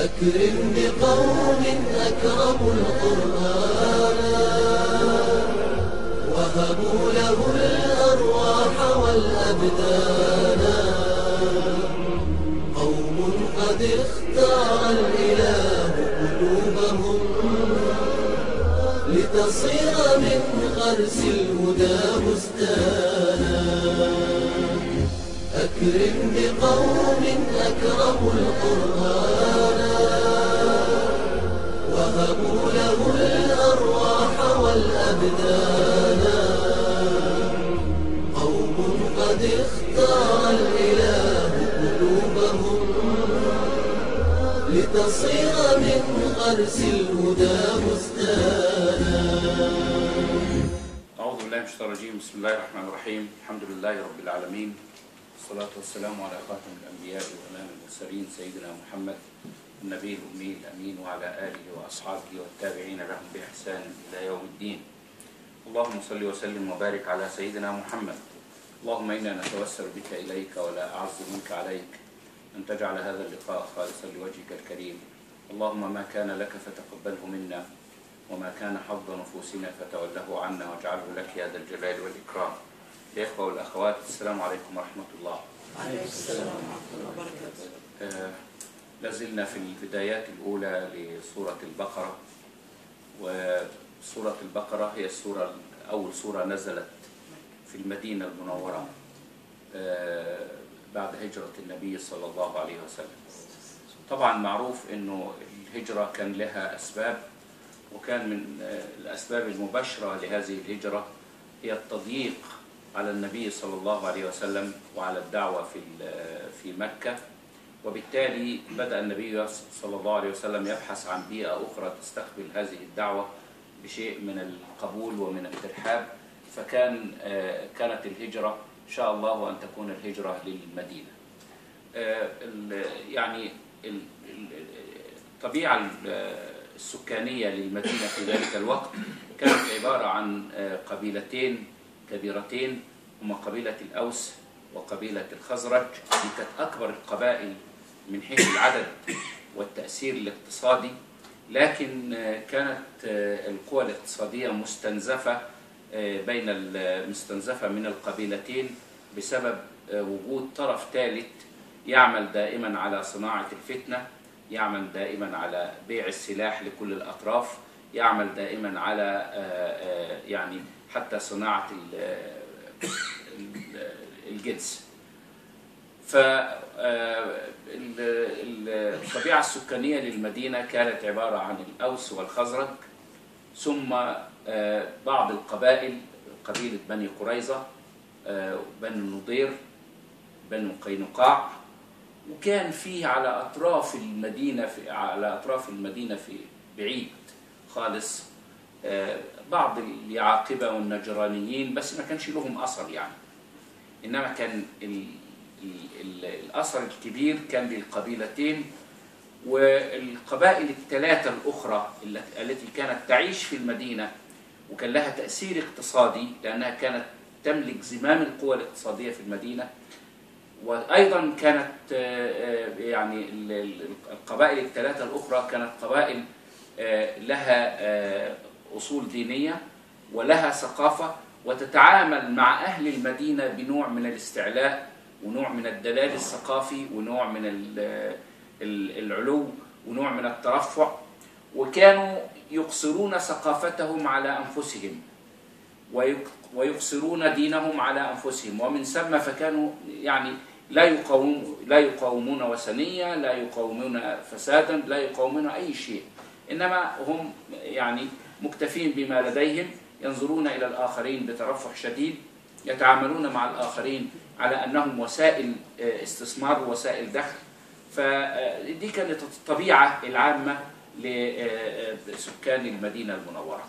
أكرم بقوم أكرموا القرآن وهبوا له الأرواح والأبدان قوم قد اختار الإله قلوبهم لتصير من غرس الهدى بستانا أكرم بقوم أكرموا القرآن وهبوا له الأرواح والأبدان قوم قد اختار الإله قلوبهم لتصير من غرس الهدى بستانا أعوذ بالله من الشيطان الرجيم بسم الله الرحمن الرحيم الحمد لله رب العالمين والصلاة والسلام على خاتم الأنبياء وإمام المرسلين سيدنا محمد النبي الأمي الأمين وعلى آله وأصحابه والتابعين لهم بإحسان إلى يوم الدين اللهم صل وسلم وبارك على سيدنا محمد اللهم إنا نتوسل بك إليك ولا أعز منك عليك أن تجعل هذا اللقاء خالصا لوجهك الكريم اللهم ما كان لك فتقبله منا وما كان حظ نفوسنا فتوله عنا واجعله لك يا ذا الجلال والإكرام الإخوة والأخوات السلام عليكم ورحمة الله عليكم السلام ورحمة الله وبركاته آه، لازلنا في البدايات الأولى لسورة البقرة وسورة البقرة هي السورة أول سورة نزلت في المدينة المنورة آه، بعد هجرة النبي صلى الله عليه وسلم طبعا معروف أنه الهجرة كان لها أسباب وكان من آه، الأسباب المباشرة لهذه الهجرة هي التضييق على النبي صلى الله عليه وسلم وعلى الدعوة في ال- في مكة وبالتالي بدأ النبي صلى الله عليه وسلم يبحث عن بيئة أخرى تستقبل هذه الدعوة بشيء من القبول ومن الترحاب فكان آه، كانت الهجرة إن شاء الله أن تكون الهجرة للمدينة آه، ال- يعني ال- ال- الطبيعة ال- السكانية للمدينة في ذلك الوقت كانت عبارة عن آه، قبيلتين كبيرتين هما قبيلة الأوس وقبيلة الخزرج دي كانت أكبر القبائل من حيث العدد والتأثير الاقتصادي لكن آه، كانت آه، القوى الاقتصادية مستنزفة آه، بين ال- مستنزفة من القبيلتين بسبب آه، وجود طرف ثالث يعمل دائما على صناعة الفتنة يعمل دائما على بيع السلاح لكل الأطراف يعمل دائما على آه، آه، يعني حتى صناعة ال- ال- الجنس فالطبيعة السكانية للمدينة كانت عبارة عن الأوس والخزرج ثم آه، بعض القبائل قبيلة بني قريظة آه، بني النضير بني قينقاع وكان فيه على أطراف المدينة في على أطراف المدينة في بعيد خالص آه، بعض اليعاقبة والنجرانيين بس ما كانش لهم أثر يعني إنما كان ال ال ال الأثر الكبير كان للقبيلتين والقبائل الثلاثة الأخرى التي التي كانت تعيش في المدينة وكان لها تأثير اقتصادي لأنها كانت تملك زمام القوى الاقتصادية في المدينة وأيضا كانت آه، آه، يعني ال- ال- القبائل الثلاثة الأخرى كانت قبائل آه، لها آه، أصول دينية ولها ثقافة وتتعامل مع أهل المدينة بنوع من الاستعلاء ونوع من الدلال الثقافي ونوع من ال- ال- العلو ونوع من الترفع وكانوا يقصرون ثقافتهم على أنفسهم ويك- ويقصرون دينهم على انفسهم ومن ثم فكانوا يعني لا يقاوم لا يقاومون وثنيه لا يقاومون فسادا لا يقاومون اي شيء انما هم يعني مكتفين بما لديهم ينظرون الى الاخرين بترفع شديد يتعاملون مع الاخرين على انهم وسائل آه، استثمار ووسائل دخل فدي كانت الطبيعه العامه لسكان المدينه المنوره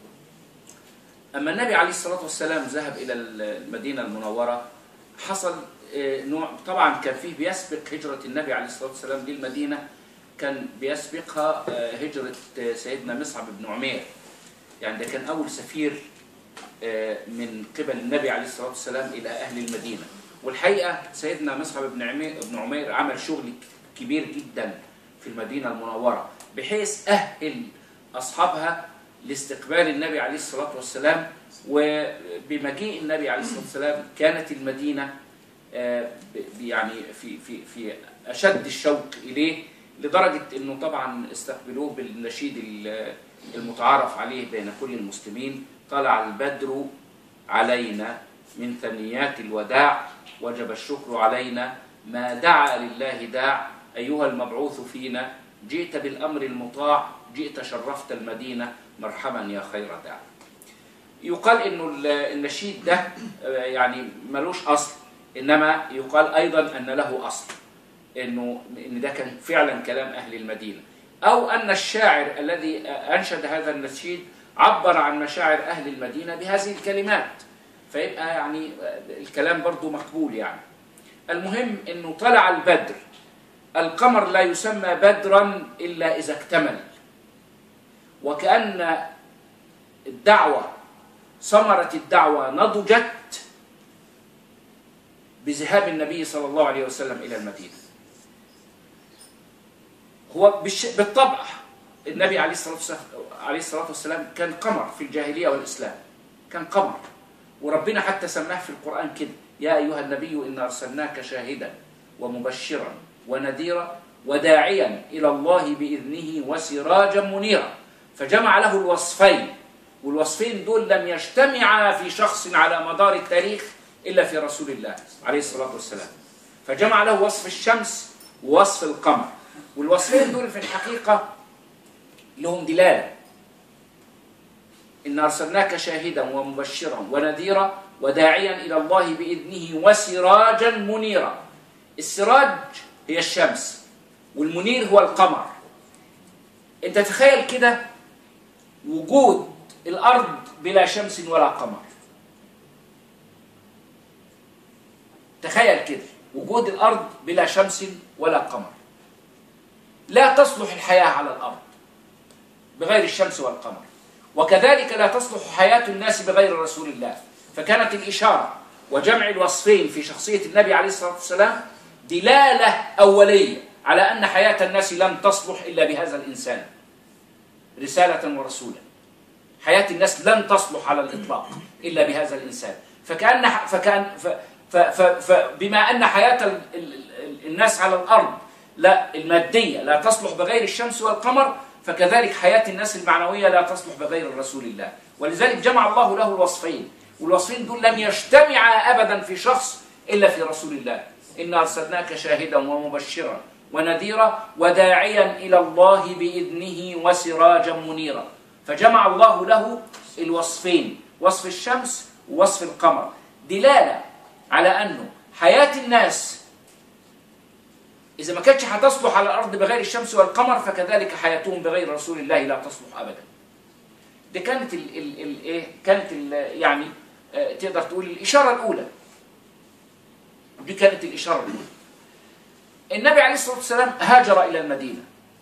أما النبي عليه الصلاة والسلام ذهب إلى المدينة المنورة حصل آه، نوع طبعا كان فيه بيسبق هجرة النبي عليه الصلاة والسلام للمدينة كان بيسبقها آه، هجرة آه، سيدنا مصعب بن عمير يعني ده كان أول سفير آه، من قبل النبي عليه الصلاة والسلام إلى أهل المدينة والحقيقة سيدنا مصعب بن عمير, بن عمير عمل شغل كبير جدا في المدينة المنورة بحيث أهل أصحابها لاستقبال النبي عليه الصلاة والسلام وبمجيء النبي عليه الصلاة والسلام كانت المدينة آه، ب- يعني في في في أشد الشوق إليه لدرجة أنه طبعا استقبلوه بالنشيد ال- المتعارف عليه بين كل المسلمين طلع البدر علينا من ثنيات الوداع وجب الشكر علينا ما دعا لله داع أيها المبعوث فينا جئت بالأمر المطاع جئت شرفت المدينة مرحبا يا خير داع يقال انه ال- النشيد ده آه، يعني ملوش اصل انما يقال ايضا ان له اصل انه ان ده كان فعلا كلام اهل المدينه او ان الشاعر الذي آه، انشد هذا النشيد عبر عن مشاعر اهل المدينه بهذه الكلمات فيبقى يعني آه، الكلام برضو مقبول يعني المهم انه طلع البدر القمر لا يسمى بدرا الا اذا اكتمل وكأن الدعوة ثمرة الدعوة نضجت بذهاب النبي صلى الله عليه وسلم إلى المدينة هو بالش... بالطبع النبي عليه الصلاة والسلام عليه الصلاة والسلام كان قمر في الجاهلية والإسلام كان قمر وربنا حتى سماه في القرآن كده يا أيها النبي إنا أرسلناك شاهدا ومبشرا ونذيرا وداعيا إلى الله بإذنه وسراجا منيرا فجمع له الوصفين والوصفين دول لم يجتمعا في شخص على مدار التاريخ إلا في رسول الله عليه الصلاة والسلام فجمع له وصف الشمس ووصف القمر والوصفين دول في الحقيقة لهم دلالة إن أرسلناك شاهدا ومبشرا ونذيرا وداعيا إلى الله بإذنه وسراجا منيرا السراج هي الشمس والمنير هو القمر انت تخيل كده وجود الارض بلا شمس ولا قمر تخيل كده وجود الارض بلا شمس ولا قمر لا تصلح الحياه على الارض بغير الشمس والقمر وكذلك لا تصلح حياه الناس بغير رسول الله فكانت الاشاره وجمع الوصفين في شخصيه النبي عليه الصلاه والسلام دلاله اوليه على ان حياه الناس لم تصلح الا بهذا الانسان رساله ورسولا حياة الناس لن تصلح على الإطلاق إلا بهذا الإنسان فكأن فكأن ف ف ف فبما أن حياة ال ال ال الناس على الأرض لا المادية لا تصلح بغير الشمس والقمر فكذلك حياة الناس المعنوية لا تصلح بغير رسول الله ولذلك جمع الله له الوصفين والوصفين دول لم يجتمعا أبدا في شخص إلا في رسول الله إنا أرسلناك شاهدا ومبشرا ونذيرا وداعيا إلى الله بإذنه وسراجا منيرا فجمع الله له الوصفين وصف الشمس ووصف القمر دلالة على أنه حياة الناس إذا ما كانتش هتصلح على الأرض بغير الشمس والقمر فكذلك حياتهم بغير رسول الله لا تصلح أبدا دي كانت ال ال ال إيه كانت ال يعني آه، تقدر تقول الإشارة الأولى دي كانت الإشارة الأولى النبي عليه الصلاة والسلام هاجر إلى المدينة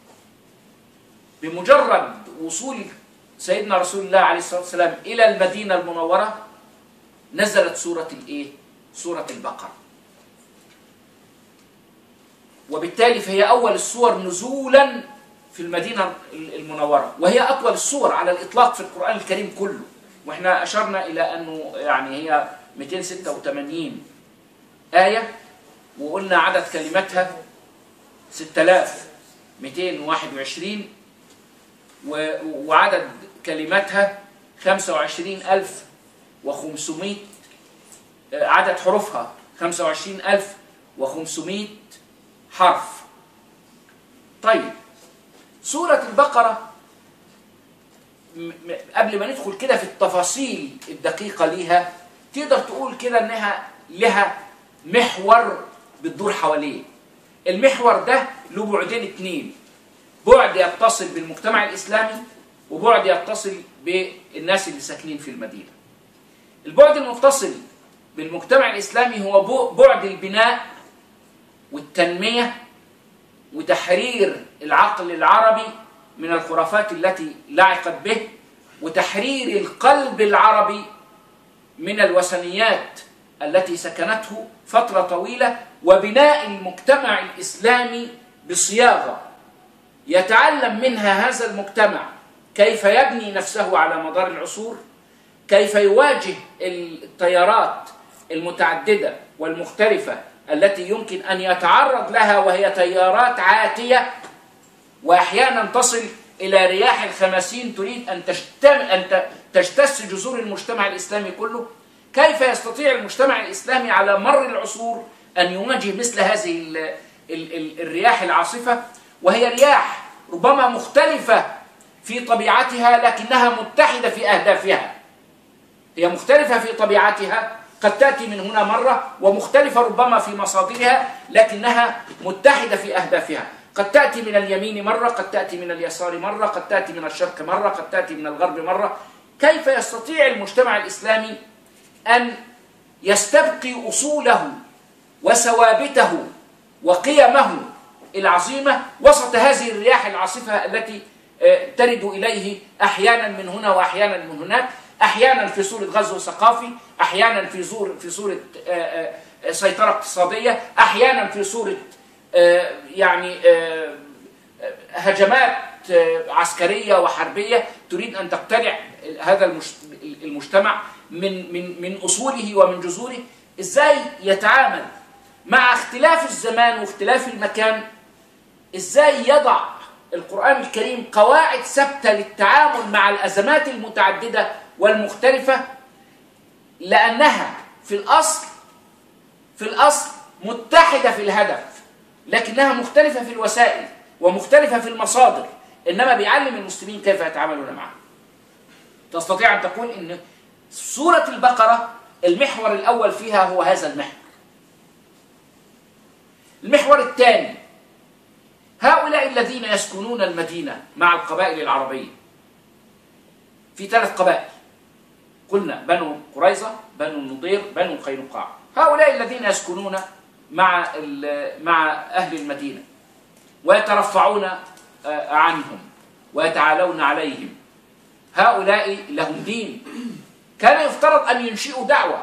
بمجرد وصول سيدنا رسول الله عليه الصلاة والسلام إلى المدينة المنورة نزلت سورة الإيه؟ سورة البقرة وبالتالي فهي أول السور نزولا في المدينة المنورة وهي أطول السور على الإطلاق في القرآن الكريم كله وإحنا أشرنا إلى أنه يعني هي 286 آية وقلنا عدد كلماتها 6221 و- وعدد كلماتها 25500 آه، عدد حروفها 25500 حرف طيب سورة البقرة م- م- قبل ما ندخل كده في التفاصيل الدقيقة ليها تقدر تقول كده انها لها محور بتدور حواليه المحور ده له بعدين اتنين بعد يتصل بالمجتمع الإسلامي وبعد يتصل بالناس اللي ساكنين في المدينة البعد المتصل بالمجتمع الإسلامي هو بو- بعد البناء والتنمية وتحرير العقل العربي من الخرافات التي لعقت به وتحرير القلب العربي من الوثنيات التي سكنته فترة طويلة وبناء المجتمع الإسلامي بصياغة يتعلم منها هذا المجتمع كيف يبني نفسه على مدار العصور كيف يواجه التيارات المتعددة والمختلفة التي يمكن أن يتعرض لها وهي تيارات عاتية وأحيانا تصل إلى رياح الخمسين تريد أن تجتم أن تجتث جذور المجتمع الإسلامي كله كيف يستطيع المجتمع الإسلامي على مر العصور أن يواجه مثل هذه ال ال ال الرياح العاصفة وهي رياح ربما مختلفة في طبيعتها لكنها متحدة في أهدافها هي مختلفة في طبيعتها قد تأتي من هنا مرة ومختلفة ربما في مصادرها لكنها متحدة في أهدافها قد تأتي من اليمين مرة قد تأتي من اليسار مرة قد تأتي من الشرق مرة قد تأتي من الغرب مرة كيف يستطيع المجتمع الإسلامي أن يستبقي أصوله وثوابته وقيمه العظيمة وسط هذه الرياح العاصفة التي ترد إليه أحيانا من هنا وأحيانا من هناك أحيانا في صورة غزو ثقافي أحيانا في صورة في صورة سيطرة اقتصادية أحيانا في صورة يعني هجمات عسكرية وحربية تريد أن تقتلع هذا المجتمع من من من أصوله ومن جذوره إزاي يتعامل مع اختلاف الزمان واختلاف المكان إزاي يضع القرآن الكريم قواعد ثابتة للتعامل مع الأزمات المتعددة والمختلفة لأنها في الأصل في الأصل متحدة في الهدف لكنها مختلفة في الوسائل ومختلفة في المصادر إنما بيعلم المسلمين كيف يتعاملون معها تستطيع أن تقول إن سورة البقرة المحور الأول فيها هو هذا المحور المحور الثاني هؤلاء الذين يسكنون المدينة مع القبائل العربية في ثلاث قبائل قلنا بنو قريظة بنو النضير بنو القينقاع هؤلاء الذين يسكنون مع مع أهل المدينة ويترفعون عنهم ويتعالون عليهم هؤلاء لهم دين كان يفترض أن ينشئوا دعوة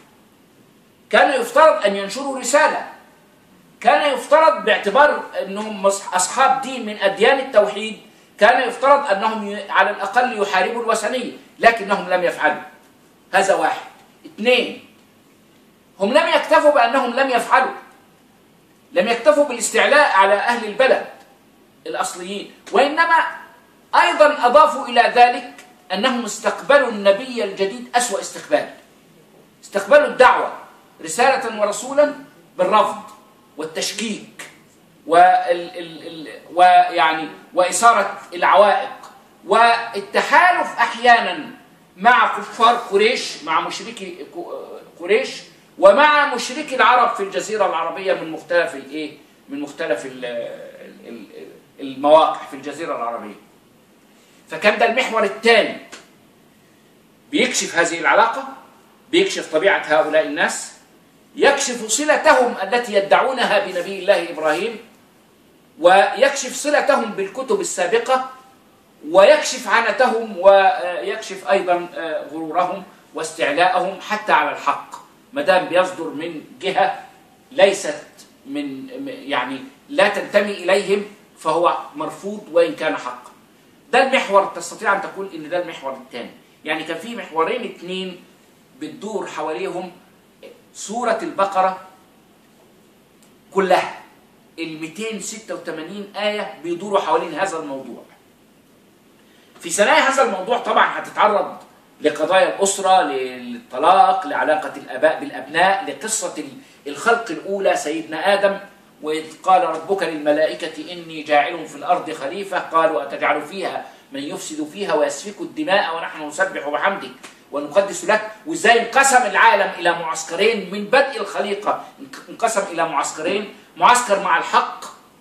كان يفترض أن ينشروا رسالة كان يفترض باعتبار أنهم أصحاب دين من أديان التوحيد كان يفترض أنهم على الأقل يحاربوا الوثنية لكنهم لم يفعلوا هذا واحد اثنين هم لم يكتفوا بأنهم لم يفعلوا لم يكتفوا بالاستعلاء على أهل البلد الأصليين وإنما أيضا أضافوا إلى ذلك أنهم استقبلوا النبي الجديد أسوأ استقبال استقبلوا الدعوة رسالة ورسولا بالرفض والتشكيك وال ال ال ويعني وإثارة العوائق والتحالف أحيانا مع كفار قريش مع مشركي قريش ومع مشركي العرب في الجزيرة العربية من مختلف الايه من مختلف المواقع في الجزيرة العربية فكان ده المحور الثاني بيكشف هذه العلاقة بيكشف طبيعة هؤلاء الناس يكشف صلتهم التي يدعونها بنبي الله إبراهيم ويكشف صلتهم بالكتب السابقة ويكشف عنتهم ويكشف أيضا غرورهم واستعلاءهم حتى على الحق ما دام بيصدر من جهة ليست من يعني لا تنتمي إليهم فهو مرفوض وإن كان حقا ده المحور تستطيع أن تقول إن ده المحور الثاني يعني كان في محورين اثنين بتدور حواليهم سورة البقرة كلها ال 286 آية بيدوروا حوالين هذا الموضوع في ثنايا هذا الموضوع طبعا هتتعرض لقضايا الأسرة للطلاق لعلاقة الآباء بالأبناء لقصة الخلق الأولى سيدنا آدم وإذ قال ربك للملائكة إني جاعل في الأرض خليفة قالوا أتجعل فيها من يفسد فيها ويسفك الدماء ونحن نسبح بحمدك ونقدس لك وإزاي انقسم العالم إلى معسكرين من بدء الخليقة انقسم إلى معسكرين معسكر مع الحق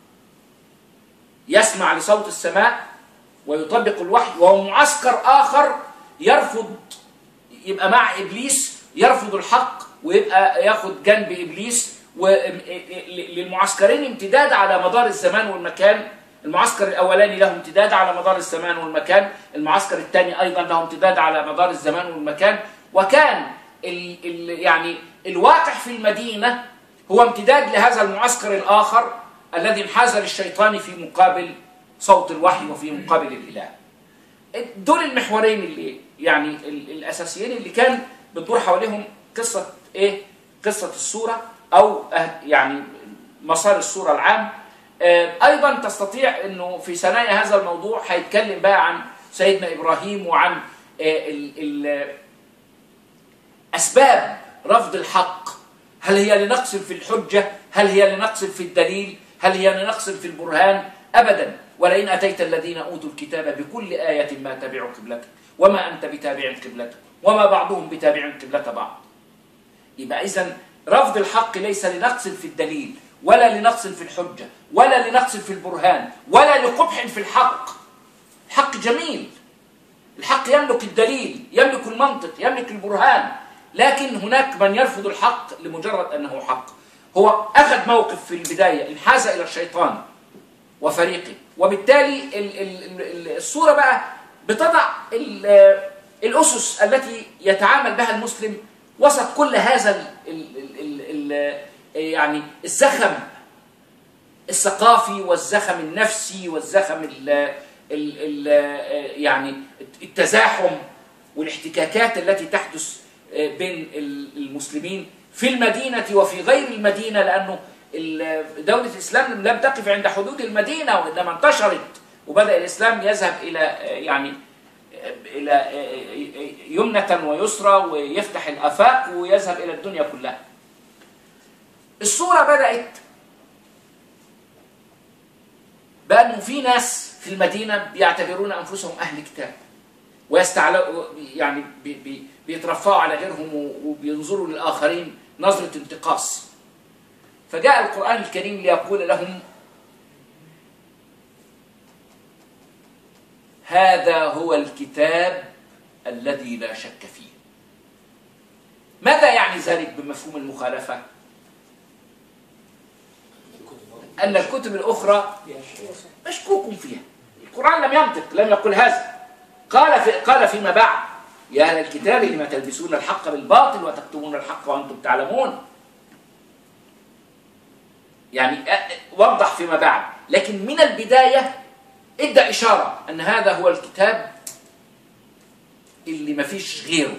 يسمع لصوت السماء ويطبق الوحي وهو معسكر آخر يرفض يبقى مع إبليس يرفض الحق ويبقى ياخد جنب إبليس وللمعسكرين امتداد على مدار الزمان والمكان المعسكر الأولاني له امتداد على مدار الزمان والمكان المعسكر الثاني أيضا له امتداد على مدار الزمان والمكان وكان ال ال يعني الواقع في المدينة هو امتداد لهذا المعسكر الآخر الذي انحاز للشيطان في مقابل صوت الوحي وفي مقابل الاله دول المحورين اللي يعني ال- الاساسيين اللي كان بتدور حواليهم قصه ايه قصه السوره او أه- يعني مسار السوره العام آه، ايضا تستطيع انه في ثنايا هذا الموضوع هيتكلم بقى عن سيدنا ابراهيم وعن آه، ال- ال- اسباب رفض الحق هل هي لنقص في الحجه هل هي لنقص في الدليل هل هي لنقص في البرهان ابدا ولئن اتيت الذين اوتوا الكتاب بكل ايه ما تبعوا قبلتك وما انت بتابع قبلتك وما بعضهم بتابع قبله بعض يبقى اذا رفض الحق ليس لنقص في الدليل ولا لنقص في الحجه ولا لنقص في البرهان ولا لقبح في الحق الحق جميل الحق يملك الدليل يملك المنطق يملك البرهان لكن هناك من يرفض الحق لمجرد انه حق هو اخذ موقف في البدايه انحاز الى الشيطان وفريقه وبالتالي ال- ال- ال- الصوره بقى بتضع ال- الاسس التي يتعامل بها المسلم وسط كل هذا ال ال ال ال يعني الزخم الثقافي والزخم النفسي والزخم ال ال ال يعني التزاحم والاحتكاكات التي تحدث بين المسلمين في المدينة وفي غير المدينة لأنه ال- دولة الإسلام لم تقف عند حدود المدينة وإنما انتشرت وبدأ الإسلام يذهب إلى يعني إلى يمنة ويسرى ويفتح الآفاق ويذهب إلى الدنيا كلها الصورة بدأت بأنه في ناس في المدينة بيعتبرون أنفسهم أهل كتاب ويستعلوا يعني بي بي بيترفعوا على غيرهم و- وبينظروا للآخرين نظرة انتقاص فجاء القرآن الكريم ليقول لهم هذا هو الكتاب الذي لا شك فيه ماذا يعني ذلك بمفهوم المخالفة؟ أن الكتب الأخرى مشكوك فيها القرآن لم ينطق لم يقل هذا قال في قال فيما بعد يا أهل الكتاب لما تلبسون الحق بالباطل وتكتمون الحق وأنتم تعلمون يعني أ- وضح فيما بعد لكن من البداية ادى إشارة أن هذا هو الكتاب اللي ما فيش غيره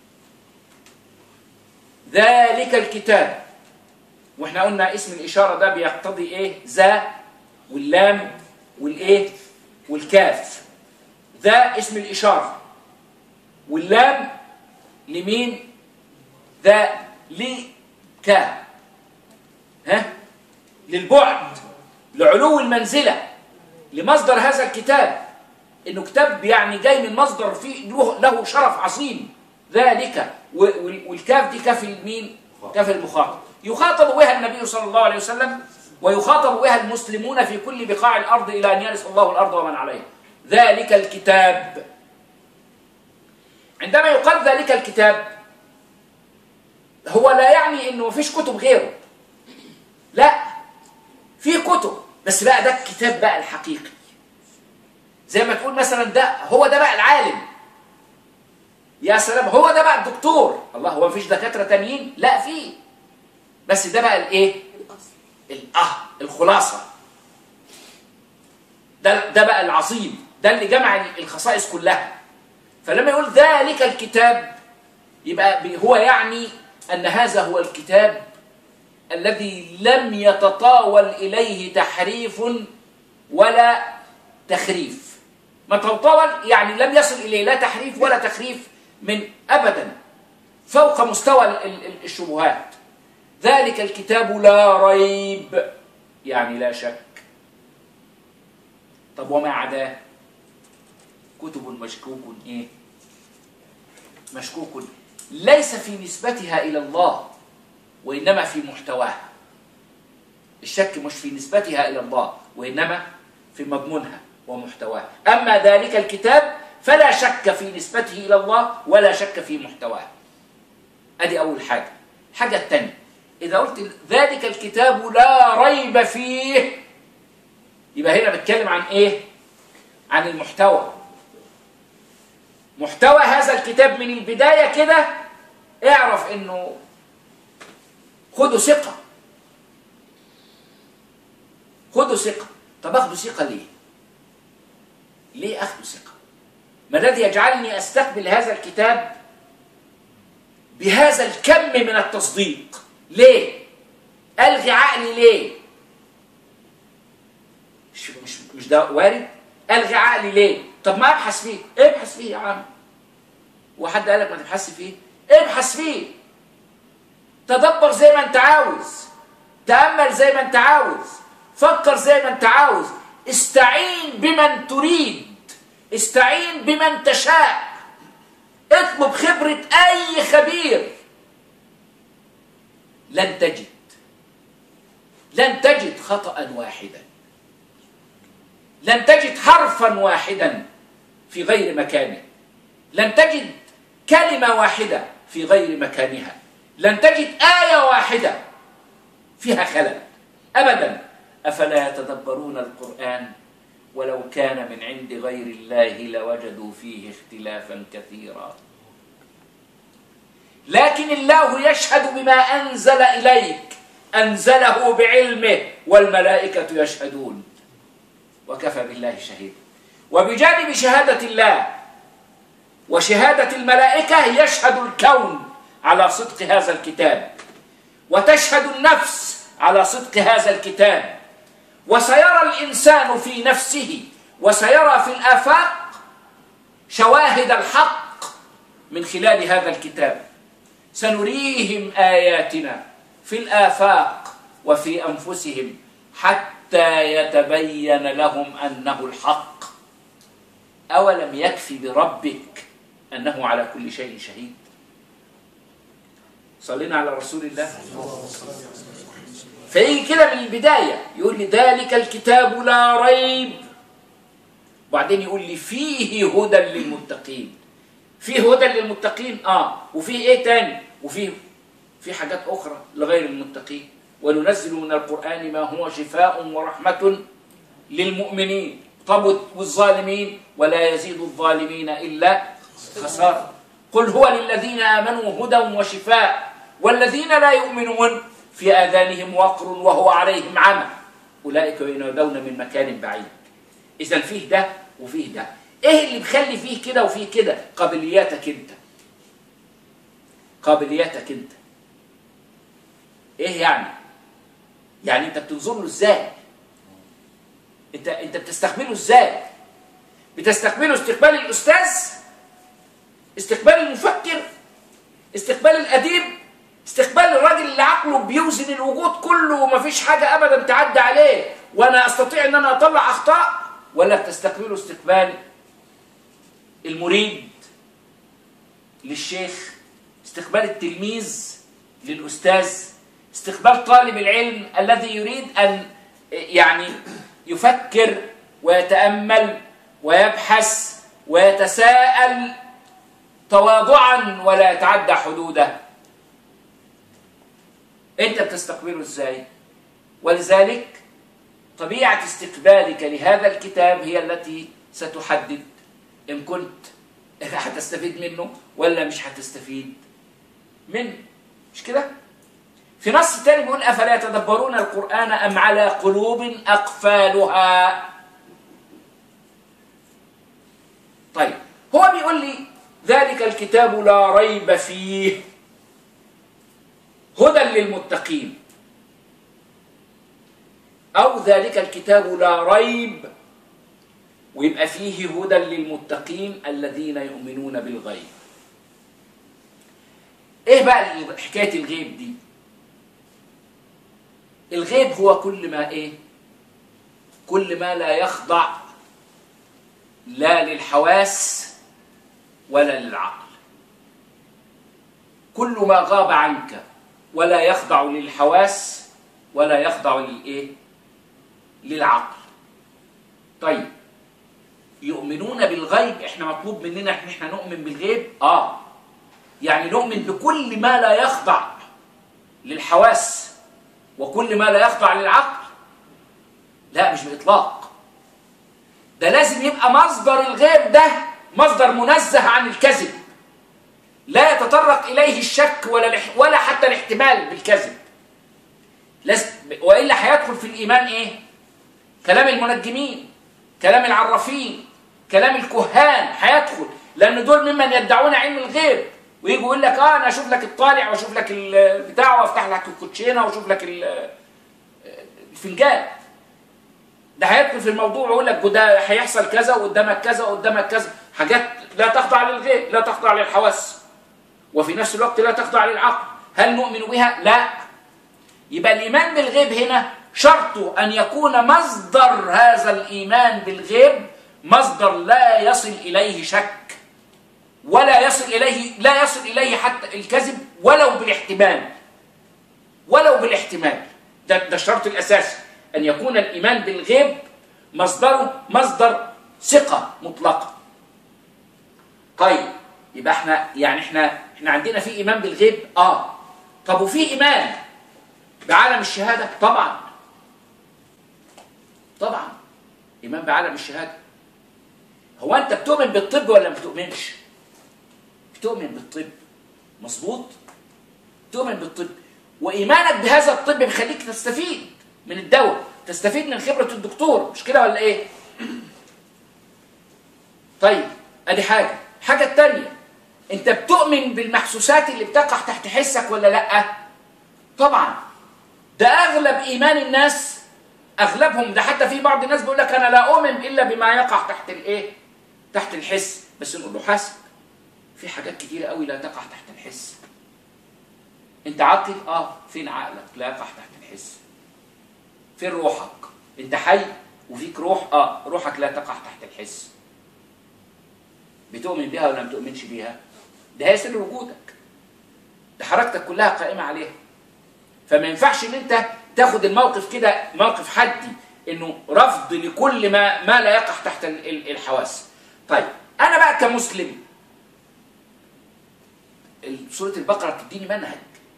ذلك الكتاب واحنا قلنا اسم الإشارة ده بيقتضي إيه ذا واللام والإيه والكاف ذا اسم الإشارة واللام لمين ذا لك ها للبعد لعلو المنزلة لمصدر هذا الكتاب انه كتاب يعني جاي من مصدر فيه له, له شرف عظيم ذلك و- وال- والكاف دي كاف المين كاف المخاطب يخاطب بها النبي صلى الله عليه وسلم ويخاطب بها المسلمون في كل بقاع الارض الى ان يرث الله الارض ومن عليها ذلك الكتاب عندما يقال ذلك الكتاب هو لا يعني انه مفيش كتب غيره لا في كتب بس بقى ده الكتاب بقى الحقيقي زي ما تقول مثلا ده هو ده بقى العالم يا سلام هو ده بقى الدكتور الله هو مفيش دكاتره تانيين لا في بس ده بقى الايه الأصل الاه الخلاصه ده ده بقى العظيم ده اللي جمع الخصائص كلها فلما يقول ذلك الكتاب يبقى بي- هو يعني ان هذا هو الكتاب الذي لم يتطاول اليه تحريف ولا تخريف ما تطاول يعني لم يصل اليه لا تحريف ولا تخريف من ابدا فوق مستوى ال- ال- الشبهات ذلك الكتاب لا ريب يعني لا شك طب وما عداه كتب مشكوك ايه مشكوك ليس في نسبتها الى الله وانما في محتواها الشك مش في نسبتها الى الله وانما في مضمونها ومحتواها اما ذلك الكتاب فلا شك في نسبته الى الله ولا شك في محتواه ادي اول حاجه الحاجه الثانيه اذا قلت ذلك الكتاب لا ريب فيه يبقى هنا بتكلم عن ايه عن المحتوى محتوى هذا الكتاب من البدايه كده اعرف انه خدوا ثقه خدوا ثقه طب اخدوا ثقه ليه ليه أخذ ثقة ما الذي يجعلني أستقبل هذا الكتاب بهذا الكم من التصديق ليه ألغي عقلي ليه مش مش مش ده وارد ألغي عقلي ليه طب ما أبحث فيه ابحث فيه يا عم وحد قالك ما تبحث فيه ابحث فيه تدبر زي ما انت عاوز تأمل زي ما انت عاوز فكر زي ما انت عاوز استعين بمن تريد استعين بمن تشاء اطلب خبرة أي خبير لن تجد لن تجد خطأ واحدا لن تجد حرفا واحدا في غير مكانه لن تجد كلمة واحدة في غير مكانها لن تجد آية واحدة فيها خلل أبدا أفلا يتدبرون القرآن ولو كان من عند غير الله لوجدوا فيه اختلافا كثيرا لكن الله يشهد بما أنزل إليك أنزله بعلمه والملائكة يشهدون وكفى بالله شهيدا وبجانب شهادة الله وشهادة الملائكة يشهد الكون على صدق هذا الكتاب وتشهد النفس على صدق هذا الكتاب وسيرى الإنسان في نفسه وسيرى في الآفاق شواهد الحق من خلال هذا الكتاب سنريهم آياتنا في الآفاق وفي أنفسهم حتى يتبين لهم أنه الحق أولم يكفي بربك أنه على كل شيء شهيد صلينا على رسول الله فيجي كده من البداية يقول لي ذلك الكتاب لا ريب وبعدين يقول لي فيه هدى للمتقين فيه هدى للمتقين اه وفيه ايه تاني وفيه في حاجات اخرى لغير المتقين وننزل من القرآن ما هو شفاء ورحمة للمؤمنين طب والظالمين ولا يزيد الظالمين إلا خسارة قل هو للذين آمنوا هدى وشفاء والذين لا يؤمنون في آذانهم وقر وهو عليهم عمى أولئك ينادون من مكان بعيد إذا فيه ده وفيه ده إيه اللي بخلي فيه كده وفيه كده قابلياتك أنت قابلياتك أنت إيه يعني يعني أنت بتنظر له إزاي أنت أنت بتستقبله إزاي بتستقبله استقبال الأستاذ استقبال المفكر استقبال الأديب استقبال الراجل اللي عقله بيوزن الوجود كله ومفيش حاجة أبدا تعدي عليه وأنا أستطيع أن أنا أطلع أخطاء ولا تستقبله استقبال المريد للشيخ استقبال التلميذ للأستاذ استقبال طالب العلم الذي يريد أن يعني يفكر ويتأمل ويبحث ويتساءل تواضعا ولا يتعدى حدوده انت بتستقبله ازاي ولذلك طبيعه استقبالك لهذا الكتاب هي التي ستحدد ان كنت هتستفيد منه ولا مش هتستفيد منه مش كده في نص تاني بيقول افلا يتدبرون القران ام على قلوب اقفالها طيب هو بيقول لي ذلك الكتاب لا ريب فيه هدى للمتقين أو ذلك الكتاب لا ريب ويبقى فيه هدى للمتقين الذين يؤمنون بالغيب ايه بقى حكاية الغيب دي الغيب هو كل ما ايه كل ما لا يخضع لا للحواس ولا للعقل كل ما غاب عنك ولا يخضع للحواس ولا يخضع للايه للعقل طيب يؤمنون بالغيب احنا مطلوب مننا ان احنا نؤمن بالغيب اه يعني نؤمن بكل ما لا يخضع للحواس وكل ما لا يخضع للعقل لا مش باطلاق ده لازم يبقى مصدر الغيب ده مصدر منزه عن الكذب لا يتطرق اليه الشك ولا ولا حتى الاحتمال بالكذب لازم والا هيدخل في الايمان ايه كلام المنجمين كلام العرافين كلام الكهان هيدخل لان دول ممن يدعون علم الغيب ويجي يقول لك اه انا اشوف لك الطالع واشوف لك البتاع وافتح لك الكوتشينه واشوف لك ال- الفنجان ده هيدخل في الموضوع ويقول لك وده هيحصل كذا وقدامك كذا وقدامك كذا حاجات لا تخضع للغيب لا تخضع للحواس وفي نفس الوقت لا تخضع للعقل هل نؤمن بها؟ لا يبقى الإيمان بالغيب هنا شرطه أن يكون مصدر هذا الإيمان بالغيب مصدر لا يصل إليه شك ولا يصل إليه لا يصل إليه حتى الكذب ولو بالاحتمال ولو بالاحتمال ده, ده الشرط الأساسي أن يكون الإيمان بالغيب مصدره مصدر ثقة مطلقة طيب يبقى احنا يعني احنا احنا عندنا في ايمان بالغيب اه طب وفي ايمان بعالم الشهاده طبعا طبعا ايمان بعالم الشهاده هو انت بتؤمن بالطب ولا ما بتؤمنش بتؤمن بالطب مظبوط تؤمن بالطب وايمانك بهذا الطب بيخليك تستفيد من الدواء تستفيد من خبره الدكتور مش كده ولا ايه طيب ادي حاجه الحاجه الثانيه انت بتؤمن بالمحسوسات اللي بتقع تحت حسك ولا لا طبعا ده اغلب ايمان الناس اغلبهم ده حتى في بعض الناس بيقول لك انا لا اؤمن الا بما يقع تحت الايه تحت الحس بس نقول له حاسب في حاجات كتيره قوي لا تقع تحت الحس انت عاقل اه فين عقلك لا يقع تحت الحس فين روحك انت حي وفيك روح اه روحك لا تقع تحت الحس بتؤمن بها ولا ما بتؤمنش بيها ده هي سر وجودك ده حركتك كلها قائمه عليها فما ينفعش ان انت تاخد الموقف كده موقف حدي انه رفض لكل ما ما لا يقع تحت ال- ال- الحواس طيب انا بقى كمسلم ال- سوره البقره بتديني منهج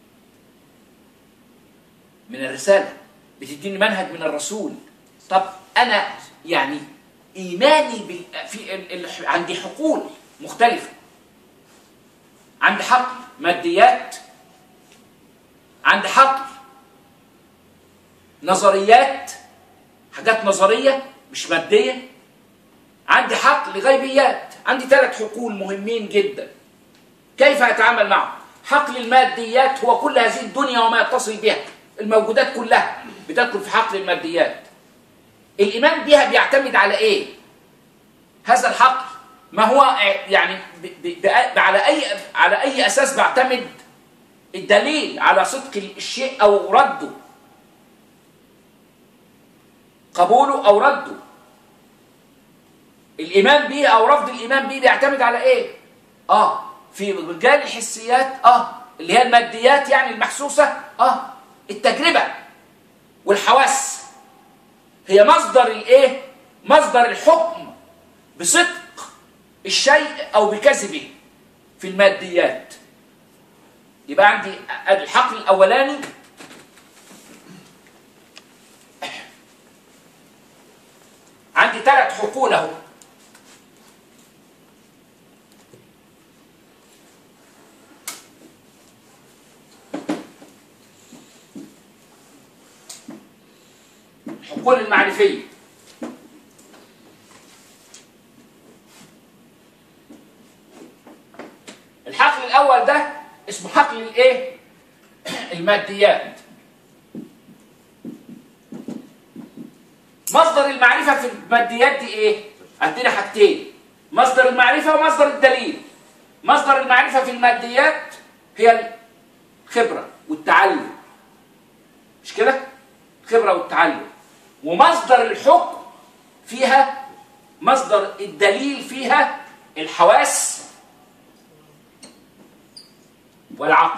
من الرساله بتديني منهج من الرسول طب انا يعني ايماني بال... في ال... ال... عندي حقول مختلفه عندي حقل ماديات عندي حقل نظريات حاجات نظريه مش ماديه عندي حقل غيبيات عندي ثلاث حقول مهمين جدا كيف اتعامل معهم حقل الماديات هو كل هذه الدنيا وما يتصل بها الموجودات كلها بتدخل في حقل الماديات الايمان بها بيعتمد على ايه هذا الحقل ما هو يعني ب ب ب على اي على اي اساس بعتمد الدليل على صدق الشيء او رده قبوله او رده الايمان به او رفض الايمان به بيعتمد على ايه اه في مجال الحسيات اه اللي هي الماديات يعني المحسوسه اه التجربه والحواس هي مصدر الايه مصدر الحكم بصدق الشيء او بكذبه في الماديات يبقى عندي ادي الحقل الاولاني عندي ثلاث حقول اهو الحقول المعرفيه الحقل الاول ده اسمه حقل الايه الماديات مصدر المعرفه في الماديات دي ايه عندنا حاجتين مصدر المعرفه ومصدر الدليل مصدر المعرفه في الماديات هي الخبره والتعلم مش كده الخبره والتعلم ومصدر الحكم فيها مصدر الدليل فيها الحواس والعقل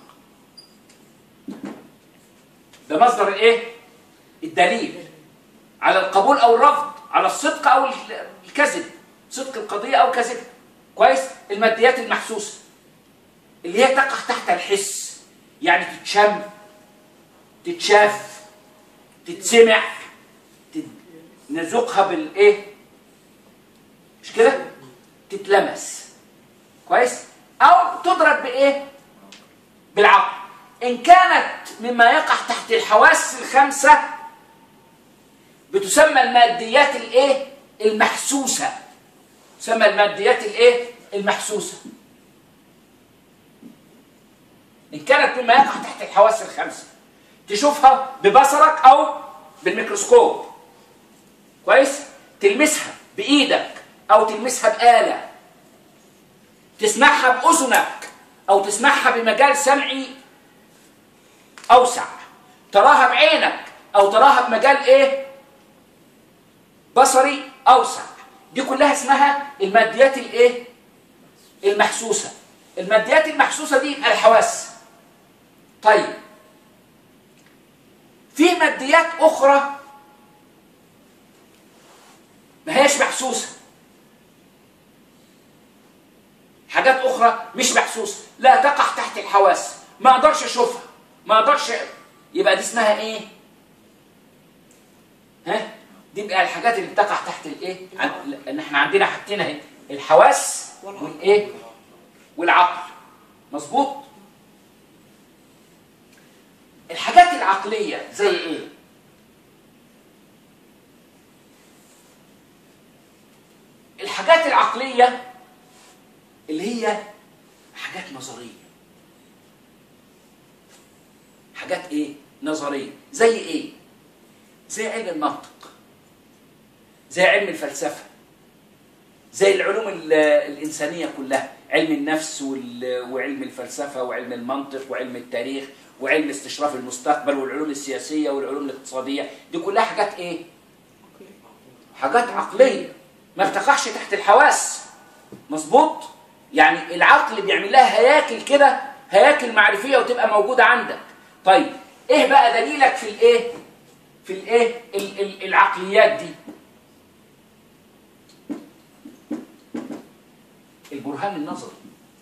ده مصدر الايه الدليل على القبول او الرفض على الصدق او الكذب صدق القضيه او كذبها كويس الماديات المحسوسه اللي هي تقع تحت الحس يعني تتشم تتشاف تتسمع نذوقها بالايه مش كده تتلمس كويس او تدرك بايه بالعقل ان كانت مما يقع تحت الحواس الخمسه بتسمى الماديات الايه المحسوسه تسمى الماديات الايه المحسوسه ان كانت مما يقع تحت الحواس الخمسه تشوفها ببصرك او بالميكروسكوب كويس تلمسها بايدك او تلمسها باله تسمعها باذنك او تسمعها بمجال سمعي اوسع تراها بعينك او تراها بمجال ايه بصري اوسع دي كلها اسمها الماديات الايه المحسوسه الماديات المحسوسه دي يبقى الحواس طيب في ماديات اخرى ما هيش محسوسه حاجات اخرى مش محسوسه لا تقع تحت الحواس ما اقدرش اشوفها ما اقدرش يبقى دي اسمها ايه ها دي بقى الحاجات اللي بتقع تحت الايه عن- ان احنا عندنا حاجتين اهي الحواس والعقل. والايه والعقل مظبوط الحاجات العقليه زي ايه الحاجات العقليه اللي هي حاجات نظريه حاجات ايه نظريه زي ايه زي علم المنطق زي علم الفلسفه زي العلوم ال- الانسانيه كلها علم النفس وال- وعلم الفلسفه وعلم المنطق وعلم التاريخ وعلم استشراف المستقبل والعلوم السياسيه والعلوم الاقتصاديه دي كلها حاجات ايه حاجات عقليه ما بتقعش تحت الحواس مظبوط يعني العقل بيعمل لها هياكل كده هياكل معرفيه وتبقى موجوده عندك طيب ايه بقى دليلك في الايه في الايه ال- ال- العقليات دي البرهان النظري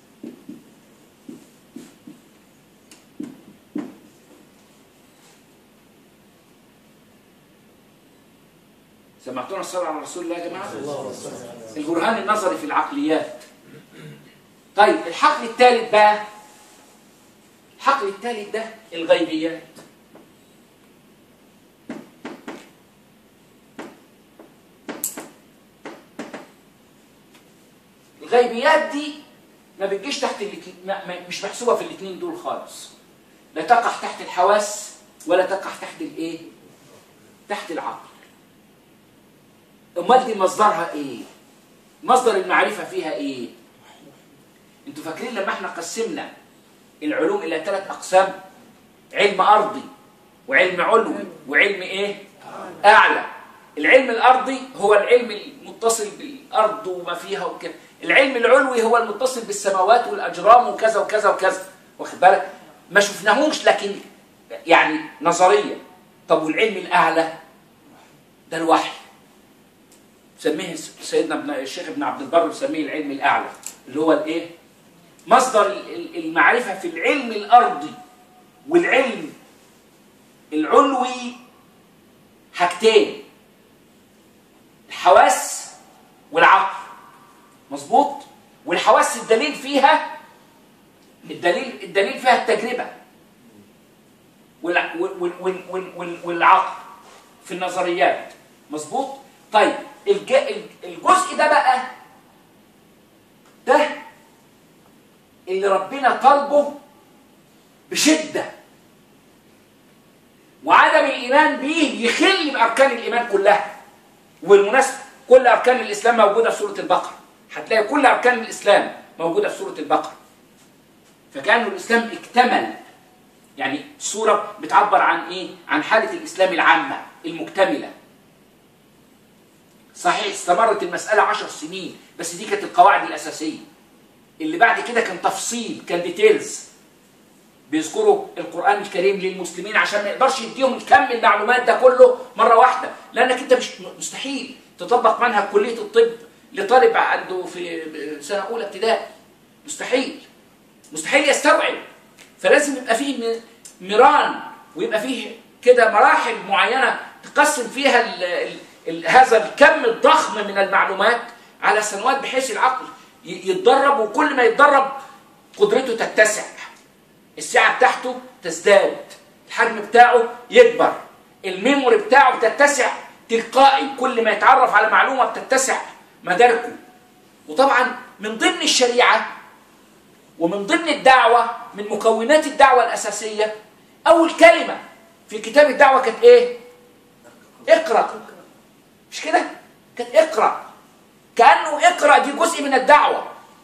سمعتونا الصلاة على رسول الله يا جماعة؟ البرهان النظري في العقليات طيب الحقل الثالث بقى الحقل الثالث ده الغيبيات الغيبيات دي ما بتجيش تحت الاتنين ما- ما- مش محسوبه في الاثنين دول خالص لا تقع تحت الحواس ولا تقع تحت الايه تحت العقل امال دي مصدرها ايه مصدر المعرفه فيها ايه انتوا فاكرين لما احنا قسمنا العلوم الى ثلاث اقسام علم ارضي وعلم علوي وعلم ايه اعلى العلم الارضي هو العلم المتصل بالارض وما فيها وكده العلم العلوي هو المتصل بالسماوات والاجرام وكذا وكذا وكذا واخد بالك ما شفناهوش لكن يعني نظريا طب والعلم الاعلى ده الوحي سميه سيدنا ابن الشيخ ابن عبد البر بيسميه العلم الاعلى اللي هو الايه مصدر ال- ال- المعرفه في العلم الارضي والعلم العلوي حاجتين الحواس والعقل مظبوط والحواس الدليل فيها الدليل الدليل فيها التجربه والع- وال- وال- وال- وال- وال- والعقل في النظريات مظبوط طيب الج- الج- الجزء ده بقى ده اللي ربنا طالبه بشده وعدم الايمان به يخل باركان الايمان كلها وبالمناسبه كل اركان الاسلام موجوده في سوره البقره هتلاقي كل اركان الاسلام موجوده في سوره البقره فكان الاسلام اكتمل يعني السوره بتعبر عن ايه عن حاله الاسلام العامه المكتمله صحيح استمرت المساله عشر سنين بس دي كانت القواعد الاساسيه اللي بعد كده كان تفصيل كان ديتيلز بيذكروا القرآن الكريم للمسلمين عشان ما يقدرش يديهم كم المعلومات ده كله مرة واحدة لأنك أنت مش مستحيل تطبق منهج كلية الطب لطالب عنده في سنة أولى ابتدائي مستحيل مستحيل يستوعب فلازم يبقى فيه م- مران ويبقى فيه كده مراحل معينة تقسم فيها ال ال ال هذا الكم الضخم من المعلومات على سنوات بحيث العقل ي- يتدرب وكل ما يتدرب قدرته تتسع السعة بتاعته تزداد الحجم بتاعه يكبر الميموري بتاعه بتتسع تلقائي كل ما يتعرف على معلومة بتتسع مداركه وطبعا من ضمن الشريعة ومن ضمن الدعوة من مكونات الدعوة الأساسية أول كلمة في كتاب الدعوة كانت إيه؟ اقرأ مش كده؟ كانت اقرأ كأنه اقرأ دي جزء من الدعوة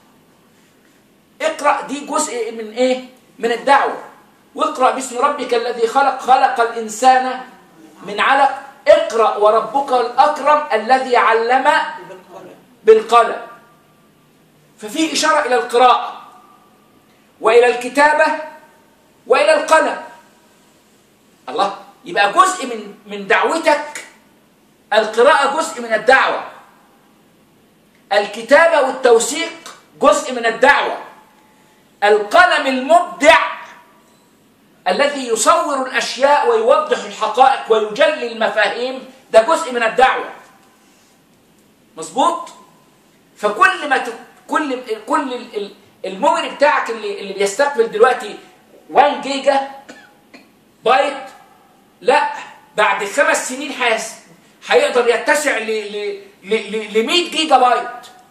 اقرأ دي جزء من إيه؟ من الدعوة واقرأ باسم ربك الذي خلق خلق الإنسان من علق اقرأ وربك الأكرم الذي علم بالقلم بالقلم ففي إشارة إلى القراءة وإلى الكتابة وإلى القلم الله يبقى جزء من من دعوتك القراءة جزء من الدعوة الكتابة والتوثيق جزء من الدعوة القلم المبدع الذي يصور الأشياء ويوضح الحقائق ويجلي المفاهيم ده جزء من الدعوة مظبوط فكل ما ت... كل كل ال- ال- الميموري بتاعك اللي اللي بيستقبل دلوقتي 1 جيجا بايت لا بعد خمس سنين هيس... هيقدر يتسع ل ل ل ل- ل 100 جيجا بايت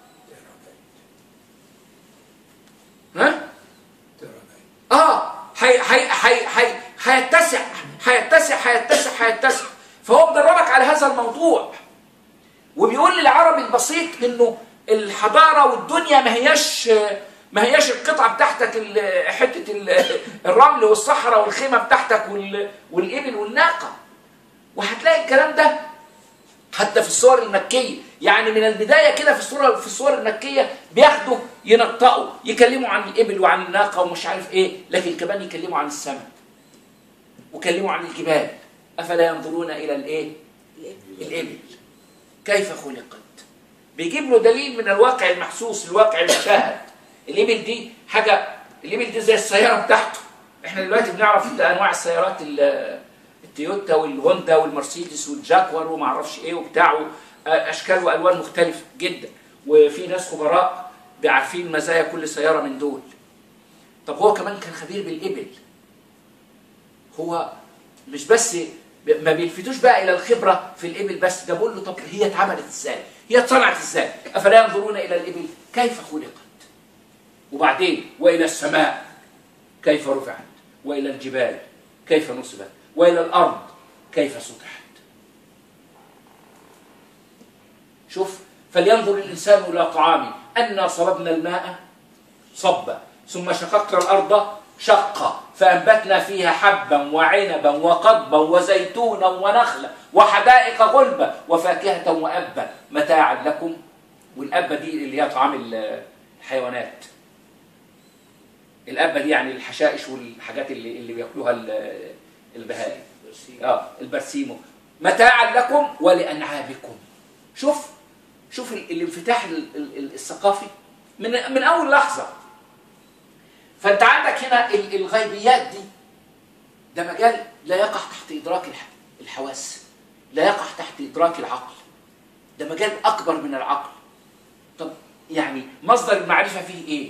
ها اه هي هي هي هي هيتسع هيتسع هيتسع هيتسع فهو مدربك على هذا الموضوع وبيقول للعربي البسيط انه الحضاره والدنيا ما هياش ما هياش القطعه بتاعتك ال- حته ال- الرمل والصحراء والخيمه بتاعتك وال- والابل والناقه وهتلاقي الكلام ده حتى في الصور المكيه يعني من البدايه كده في الصوره في الصور المكيه بياخدوا ينطقوا يكلموا عن الابل وعن الناقه ومش عارف ايه لكن كمان يكلموا عن السماء ويكلموا عن الجبال افلا ينظرون الى الايه الابل كيف خلقت بيجيب له دليل من الواقع المحسوس الواقع المشاهد الابل دي حاجه الابل دي زي السياره بتاعته احنا دلوقتي بنعرف انواع السيارات ال- التويوتا والهوندا والمرسيدس والجاكور وما اعرفش ايه وبتاع اشكال والوان مختلفه جدا وفي ناس خبراء بيعرفين مزايا كل سياره من دول طب هو كمان كان خبير بالابل هو مش بس ب- ما بيلفتوش بقى الى الخبره في الابل بس ده بقول له طب هي اتعملت ازاي؟ هي اتصنعت ازاي؟ افلا ينظرون الى الابل كيف خلقت؟ وبعدين والى السماء كيف رفعت؟ والى الجبال كيف نصبت؟ والى الارض كيف سطحت؟ شوف فلينظر الانسان الى طعامه انا صببنا الماء صبا ثم شققنا الارض شقا فانبتنا فيها حبا وعنبا وقضبا وزيتونا ونخلا وحدائق غلبا وفاكهه وابا متاعا لكم والابه دي اللي هي طعام ال- الحيوانات الابه دي يعني الحشائش والحاجات اللي اللي بياكلوها ال- البهائم اه البرسيمو متاعا لكم ولانعامكم شوف شوف ال- الانفتاح ال- ال- الثقافي من من اول لحظه فانت عندك هنا ال- الغيبيات دي ده مجال لا يقع تحت ادراك الح- الحواس لا يقع تحت ادراك العقل ده مجال اكبر من العقل طب يعني مصدر المعرفه فيه ايه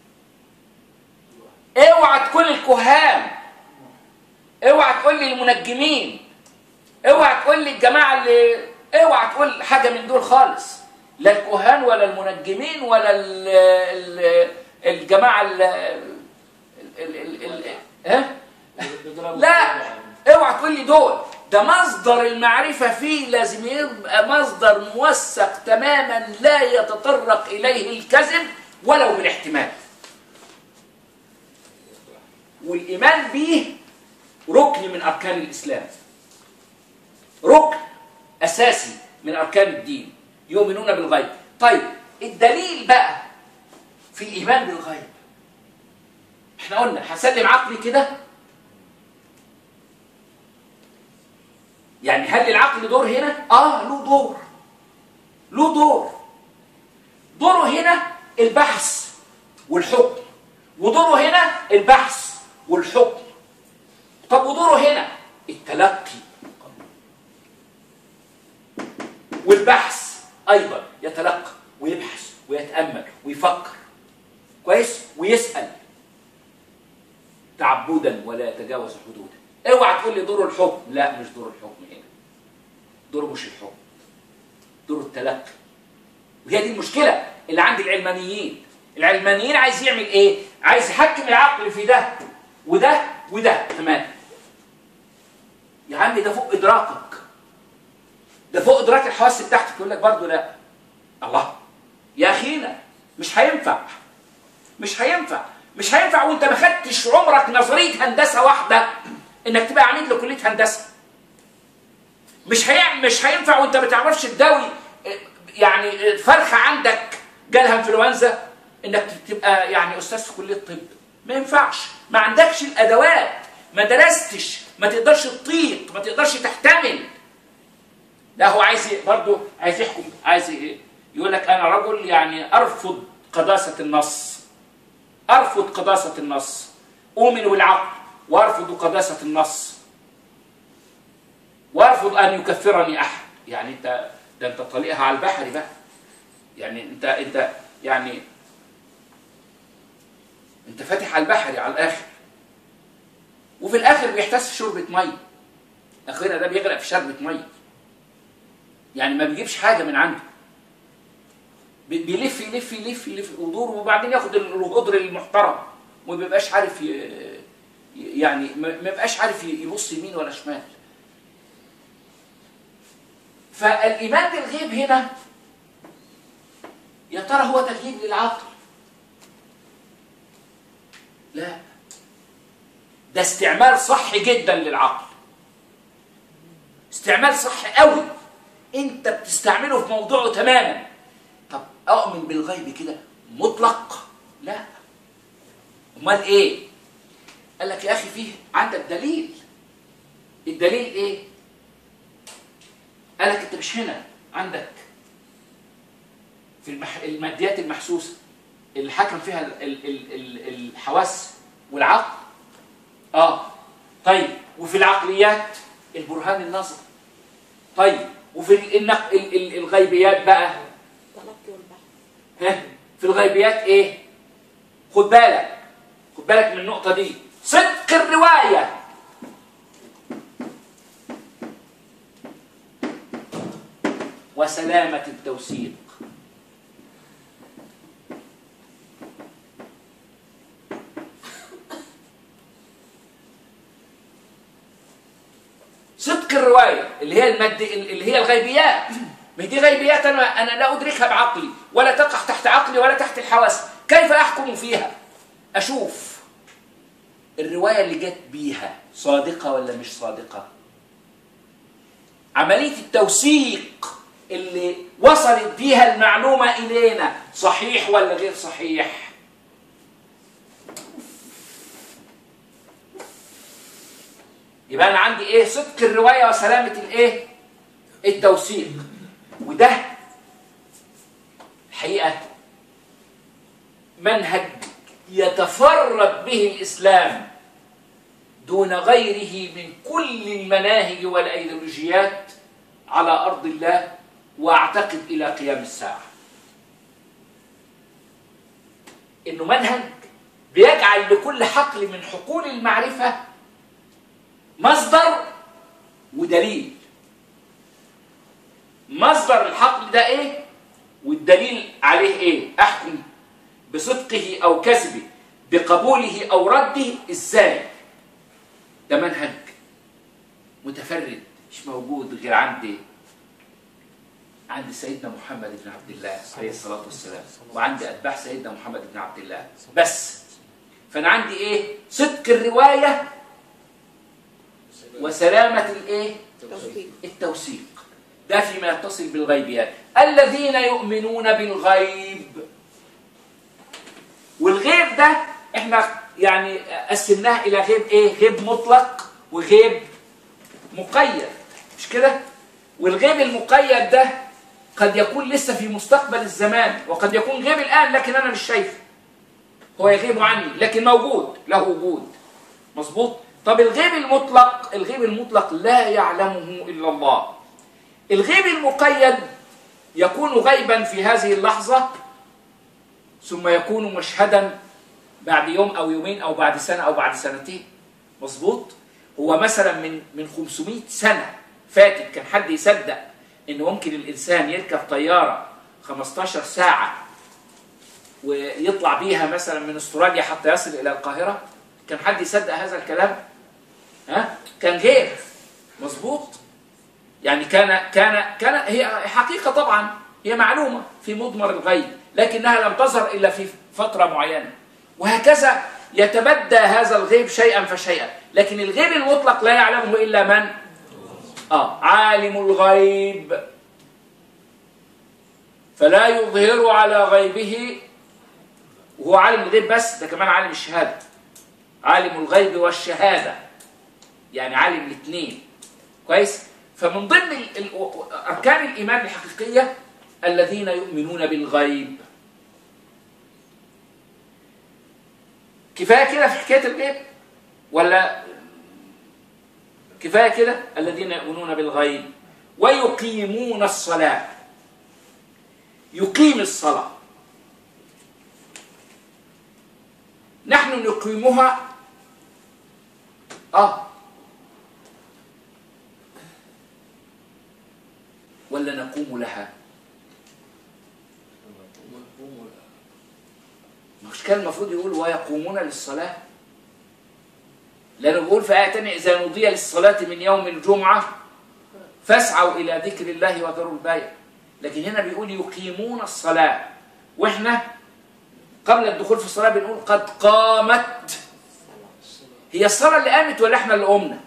اوعى تكون الكهان اوعى تقول لي المنجمين اوعى تقول لي الجماعه اللي اوعى تقول حاجه من دول خالص لا الكهان ولا المنجمين ولا ال ال الجماعه ال ال ال ال ها لا اوعى تقول لي دول ده مصدر المعرفة فيه لازم يبقى مصدر موثق تماما لا يتطرق إليه الكذب ولو بالاحتمال والإيمان به ركن من أركان الإسلام ركن أساسي من أركان الدين يؤمنون بالغيب طيب الدليل بقى في الإيمان بالغيب احنا قلنا هسلم عقلي كده يعني هل للعقل دور هنا؟ اه له دور له دور دوره هنا البحث والحكم ودوره هنا البحث والحكم طب ودوره هنا التلقي والبحث ايضا يتلقى ويبحث ويتامل ويفكر كويس ويسال تعبدا ولا يتجاوز حدوده اوعى تقول لي دور الحكم لا مش دور الحكم هنا دوره مش الحكم دوره التلقي وهي دي المشكله اللي عند العلمانيين العلمانيين عايز يعمل ايه عايز يحكم العقل في ده وده وده تمام يا عم ده فوق ادراكك ده فوق ادراك الحواس بتاعتك يقول لك برضه لا الله يا اخينا مش هينفع مش هينفع مش هينفع وانت ما خدتش عمرك نظريه هندسه واحده انك تبقى عميد لكليه هندسه مش هي مش هينفع وانت ما تعرفش تداوي يعني فرخه عندك جالها انفلونزا انك تبقى يعني استاذ في كليه الطب ما ينفعش ما عندكش الادوات ما درستش ما تقدرش تطيق ما تقدرش تحتمل لا هو عايز برضه عايز يحكم عايز ايه يقول لك انا رجل يعني ارفض قداسه النص ارفض قداسه النص اؤمن بالعقل وارفض قداسه النص وارفض ان يكفرني احد يعني انت ده انت طليقها على البحر بقى يعني انت انت يعني انت فاتح على البحر على الاخر وفي الاخر بيحتس في شوربه ميه اخونا ده بيغرق في شربة ميه يعني ما بيجيبش حاجه من عنده بي- بيلف يلف يلف يلف ودور وبعدين ياخد القدر المحترم وما بيبقاش عارف ي- يعني ما ما بيبقاش عارف يبص يمين ولا شمال فالايمان بالغيب هنا يا ترى هو تغييب للعقل لا ده استعمال صح جدا للعقل استعمال صح قوي انت بتستعمله في موضوعه تماما طب اؤمن بالغيب كده مطلق لا امال ايه قال لك يا اخي فيه عندك دليل الدليل ايه قال لك انت مش هنا عندك في المح... الماديات المحسوسه اللي حكم فيها ال... ال... ال... ال... الحواس والعقل اه طيب وفي العقليات البرهان النظري طيب وفي ال... النق... ال... ال... الغيبيات بقى التلقي والبحث ها في الغيبيات ايه خد بالك خد بالك من النقطه دي صدق الروايه وسلامه التوثيق صدق الروايه اللي هي المد اللي هي الغيبيات ما هي دي غيبيات انا انا لا ادركها بعقلي ولا تقع تحت عقلي ولا تحت الحواس كيف احكم فيها اشوف الروايه اللي جت بيها صادقه ولا مش صادقه عمليه التوثيق اللي وصلت بيها المعلومه الينا صحيح ولا غير صحيح يبقى انا عندي ايه صدق الروايه وسلامه الايه التوثيق وده الحقيقه منهج يتفرد به الاسلام دون غيره من كل المناهج والايديولوجيات على ارض الله واعتقد الى قيام الساعه انه منهج بيجعل لكل حقل من حقول المعرفه مصدر ودليل مصدر الحقل ده ايه والدليل عليه ايه احكم بصدقه او كذبه بقبوله او رده ازاي ده منهج متفرد مش موجود غير عند عند سيدنا محمد بن عبد الله عليه الصلاه والسلام وعند اتباع سيدنا محمد بن عبد الله بس فانا عندي ايه صدق الروايه وسلامه الايه توفيق التوثيق ده فيما يتصل بالغيبيات الذين يؤمنون بالغيب والغيب ده احنا يعني قسمناه الى غيب ايه غيب مطلق وغيب مقيد مش كده والغيب المقيد ده قد يكون لسه في مستقبل الزمان وقد يكون غيب الان لكن انا مش شايفه هو يغيب عني لكن موجود له وجود مظبوط طب الغيب المطلق الغيب المطلق لا يعلمه الا الله الغيب المقيد يكون غيبا في هذه اللحظه ثم يكون مشهدا بعد يوم او يومين او بعد سنه او بعد سنتين مظبوط هو مثلا من من 500 سنه فاتت كان حد يصدق ان ممكن الانسان يركب طياره 15 ساعه ويطلع بيها مثلا من استراليا حتى يصل الى القاهره كان حد يصدق هذا الكلام ها كان غير مظبوط يعني كان كان كان هي حقيقه طبعا هي معلومه في مضمر الغيب لكنها لم تظهر الا في فتره معينه وهكذا يتبدى هذا الغيب شيئا فشيئا لكن الغيب المطلق لا يعلمه الا من اه عالم الغيب فلا يظهر على غيبه وهو عالم الغيب بس ده كمان عالم الشهاده عالم الغيب والشهاده يعني عالم الاثنين كويس فمن ضمن ال- ال- اركان الايمان الحقيقيه الذين يؤمنون بالغيب كفايه كده في حكايه الغيب ولا كفايه كده الذين يؤمنون بالغيب ويقيمون الصلاه يقيم الصلاه نحن نقيمها اه ولا نقوم لها مش كان المفروض يقول ويقومون للصلاة لأنه بيقول في آية تانية إذا نودي للصلاة من يوم الجمعة فاسعوا إلى ذكر الله وذروا البيع لكن هنا بيقول يقيمون الصلاة وإحنا قبل الدخول في الصلاة بنقول قد قامت هي الصلاة اللي قامت ولا إحنا اللي قمنا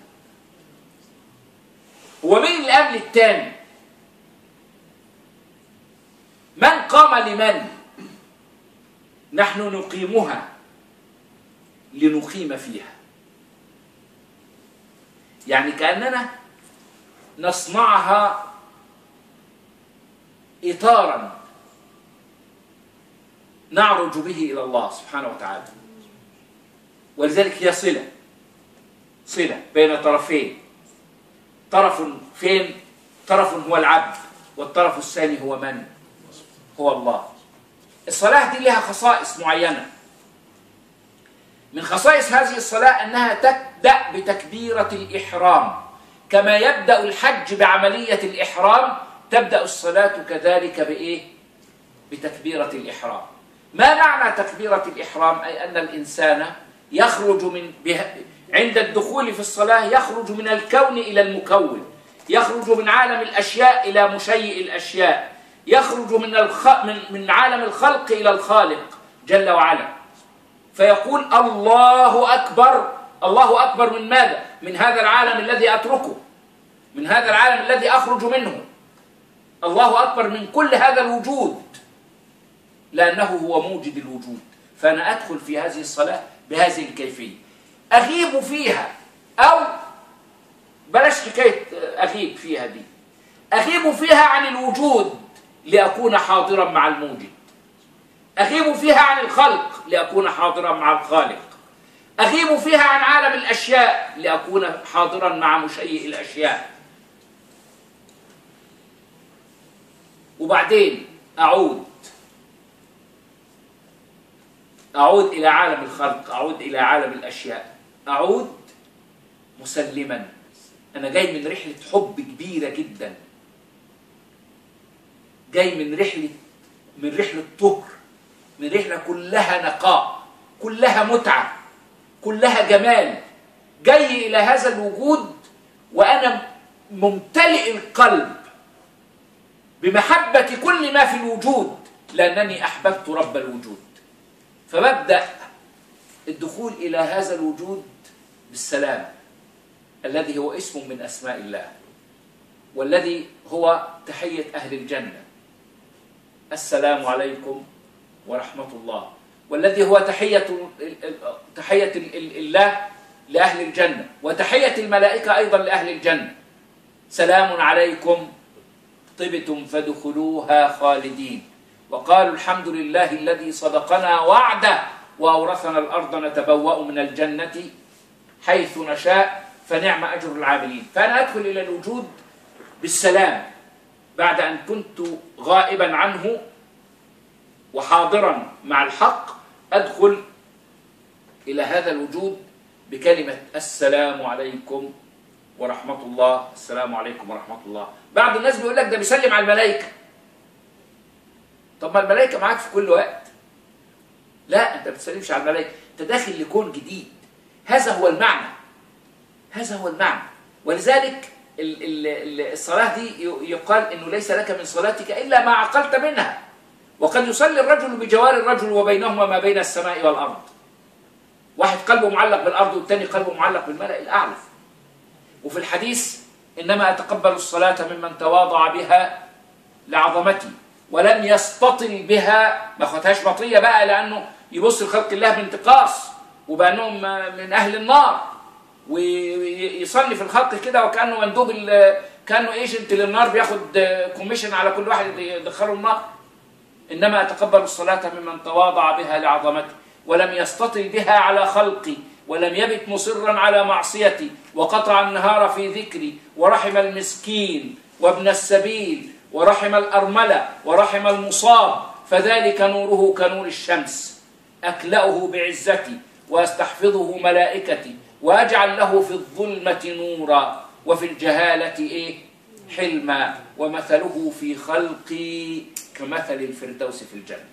هو مين اللي قام للتاني من قام لمن نحن نقيمها لنقيم فيها يعني كأننا نصنعها إطارا نعرج به إلى الله سبحانه وتعالى ولذلك هي صلة صلة بين طرفين طرف فين طرف هو العبد والطرف الثاني هو من هو الله الصلاة دي لها خصائص معينة من خصائص هذه الصلاة أنها تبدأ بتكبيرة الإحرام كما يبدأ الحج بعملية الإحرام تبدأ الصلاة كذلك بإيه؟ بتكبيرة الإحرام ما معنى تكبيرة الإحرام؟ أي أن الإنسان يخرج من به عند الدخول في الصلاة يخرج من الكون إلى المكون يخرج من عالم الأشياء إلى مشيئ الأشياء يخرج من الخ... من من عالم الخلق الى الخالق جل وعلا فيقول الله اكبر الله اكبر من ماذا؟ من هذا العالم الذي اتركه من هذا العالم الذي اخرج منه الله اكبر من كل هذا الوجود لانه هو موجد الوجود فانا ادخل في هذه الصلاه بهذه الكيفيه اغيب فيها او بلاش حكايه اغيب فيها دي اغيب فيها عن الوجود لأكون حاضرا مع الموجد أغيب فيها عن الخلق لأكون حاضرا مع الخالق أغيب فيها عن عالم الأشياء لأكون حاضرا مع مشيئ الأشياء وبعدين أعود أعود إلى عالم الخلق أعود إلى عالم الأشياء أعود مسلما أنا جاي من رحلة حب كبيرة جداً جاي من رحلة من رحلة طهر من رحلة كلها نقاء كلها متعة كلها جمال جاي إلى هذا الوجود وأنا ممتلئ القلب بمحبة كل ما في الوجود لأنني أحببت رب الوجود فببدأ الدخول إلى هذا الوجود بالسلام الذي هو اسم من أسماء الله والذي هو تحية أهل الجنة السلام عليكم ورحمة الله والذي هو تحية تحية الله لأهل الجنة وتحية الملائكة أيضا لأهل الجنة سلام عليكم طبتم فادخلوها خالدين وقالوا الحمد لله الذي صدقنا وعده وأورثنا الأرض نتبوأ من الجنة حيث نشاء فنعم أجر العاملين فأنا أدخل إلى الوجود بالسلام بعد أن كنت غائبا عنه وحاضرا مع الحق أدخل إلى هذا الوجود بكلمة السلام عليكم ورحمة الله السلام عليكم ورحمة الله بعض الناس بيقول لك ده بيسلم على الملائكة طب ما الملائكة معاك في كل وقت لا انت ما بتسلمش على الملائكه انت داخل لكون جديد هذا هو المعنى هذا هو المعنى ولذلك ال- ال- ال- الصلاه دي ي- يقال انه ليس لك من صلاتك الا ما عقلت منها وقد يصلي الرجل بجوار الرجل وبينهما ما بين السماء والارض واحد قلبه معلق بالارض والتاني قلبه معلق بالملأ الاعلى وفي الحديث انما اتقبل الصلاه ممن تواضع بها لعظمتي ولم يستطل بها ما خدهاش مطيه بقى لانه يبص لخلق الله بانتقاص وبانهم من اهل النار ويصلي في الخلق كده وكانه مندوب ال- كانه ايجنت للنار بياخد كوميشن على كل واحد يدخله النار انما اتقبل الصلاه ممن تواضع بها لعظمتي ولم يستطل بها على خلقي ولم يبت مصرا على معصيتي وقطع النهار في ذكري ورحم المسكين وابن السبيل ورحم الارمله ورحم المصاب فذلك نوره كنور الشمس اكلاه بعزتي واستحفظه ملائكتي واجعل له في الظلمه نورا وفي الجهاله ايه حلما ومثله في خلقي كمثل الفردوس في الجنه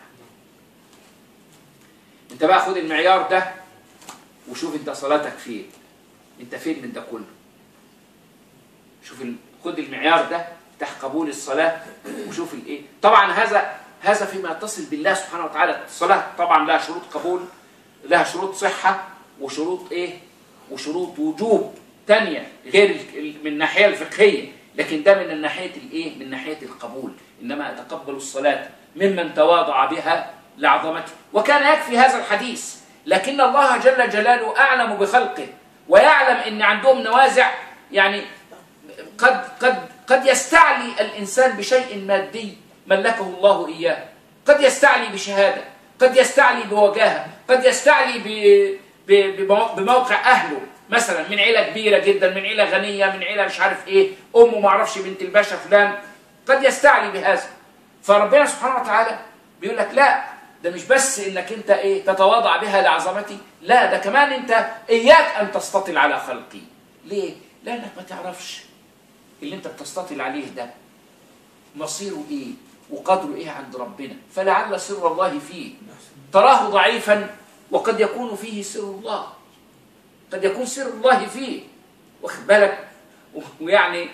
انت بقى خد المعيار ده وشوف انت صلاتك فين انت فين من ده كله شوف ال... خد المعيار ده تحت قبول الصلاه وشوف الايه طبعا هذا هذا فيما يتصل بالله سبحانه وتعالى الصلاه طبعا لها شروط قبول لها شروط صحه وشروط ايه وشروط وجوب تانية غير ال- ال- من الناحيه الفقهيه لكن ده من الناحيه الايه من ناحيه القبول انما اتقبل الصلاه ممن تواضع بها لعظمته وكان يكفي هذا الحديث لكن الله جل جلاله اعلم بخلقه ويعلم ان عندهم نوازع يعني قد قد قد يستعلي الانسان بشيء مادي ملكه الله اياه قد يستعلي بشهاده قد يستعلي بوجاهه قد يستعلي ب ب- بمو- بموقع اهله مثلا من عيله كبيره جدا من عيله غنيه من عيله مش عارف ايه امه ما اعرفش بنت الباشا فلان قد يستعلي بهذا فربنا سبحانه وتعالى بيقول لك لا ده مش بس انك انت ايه تتواضع بها لعظمتي لا ده كمان انت اياك ان تستطل على خلقي ليه لانك ما تعرفش اللي انت بتستطل عليه ده مصيره ايه وقدره ايه عند ربنا فلعل سر الله فيه تراه ضعيفا وقد يكون فيه سر الله قد يكون سر الله فيه واخد بالك و- ويعني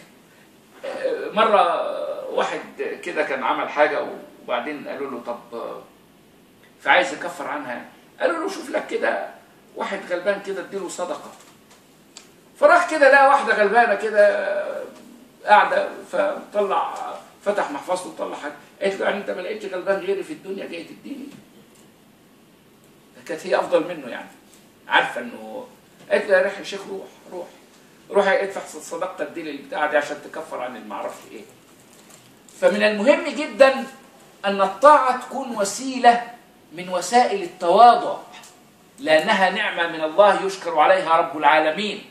مرة واحد كده كان عمل حاجة وبعدين قالوا له طب فعايز يكفر عنها قالوا له شوف لك كده واحد غلبان كده اديله صدقة فراح كده لقى واحدة غلبانة كده قاعدة فطلع فتح محفظته وطلع حاجة قالت له يعني انت ما لقيتش غلبان غيري في الدنيا جاي تديني كانت هي افضل منه يعني عارفة انه قالت له يا ريح يا شيخ روح روح روح ادفع صدقتك دي للبتاع دي عشان تكفر عن المعرفش ايه فمن المهم جدا ان الطاعه تكون وسيله من وسائل التواضع لانها نعمه من الله يشكر عليها رب العالمين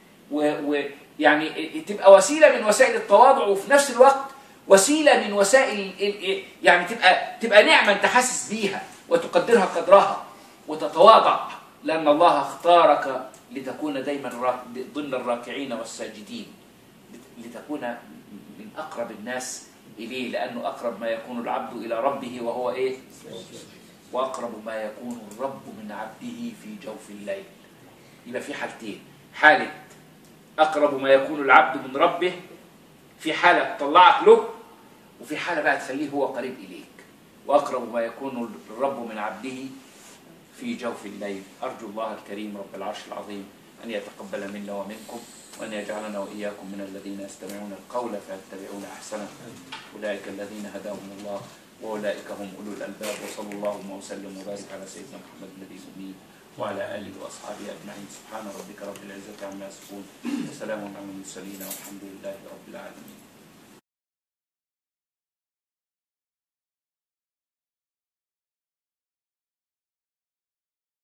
ويعني تبقى وسيله من وسائل التواضع وفي نفس الوقت وسيله من وسائل ال- ال- يعني تبقى تبقى نعمه انت حاسس بيها وتقدرها قدرها وتتواضع لان الله اختارك لتكون دايما را- ضمن الراكعين والساجدين لتكون من اقرب الناس اليه لانه اقرب ما يكون العبد الى ربه وهو ايه؟ واقرب ما يكون الرب من عبده في جوف الليل. يبقى في حالتين، حاله اقرب ما يكون العبد من ربه في حاله تطلعك له وفي حاله بقى تخليه هو قريب اليك. واقرب ما يكون الرب من عبده في جوف الليل أرجو الله الكريم رب العرش العظيم أن يتقبل منا ومنكم وأن يجعلنا وإياكم من الذين يستمعون القول فيتبعون أحسنه أولئك الذين هداهم الله وأولئك هم أولو الألباب وصلى الله وسلم وبارك على سيدنا محمد النبي الأمي وعلى آله وأصحابه أجمعين سبحان ربك رب العزة عما يصفون وسلام على المرسلين والحمد لله رب العالمين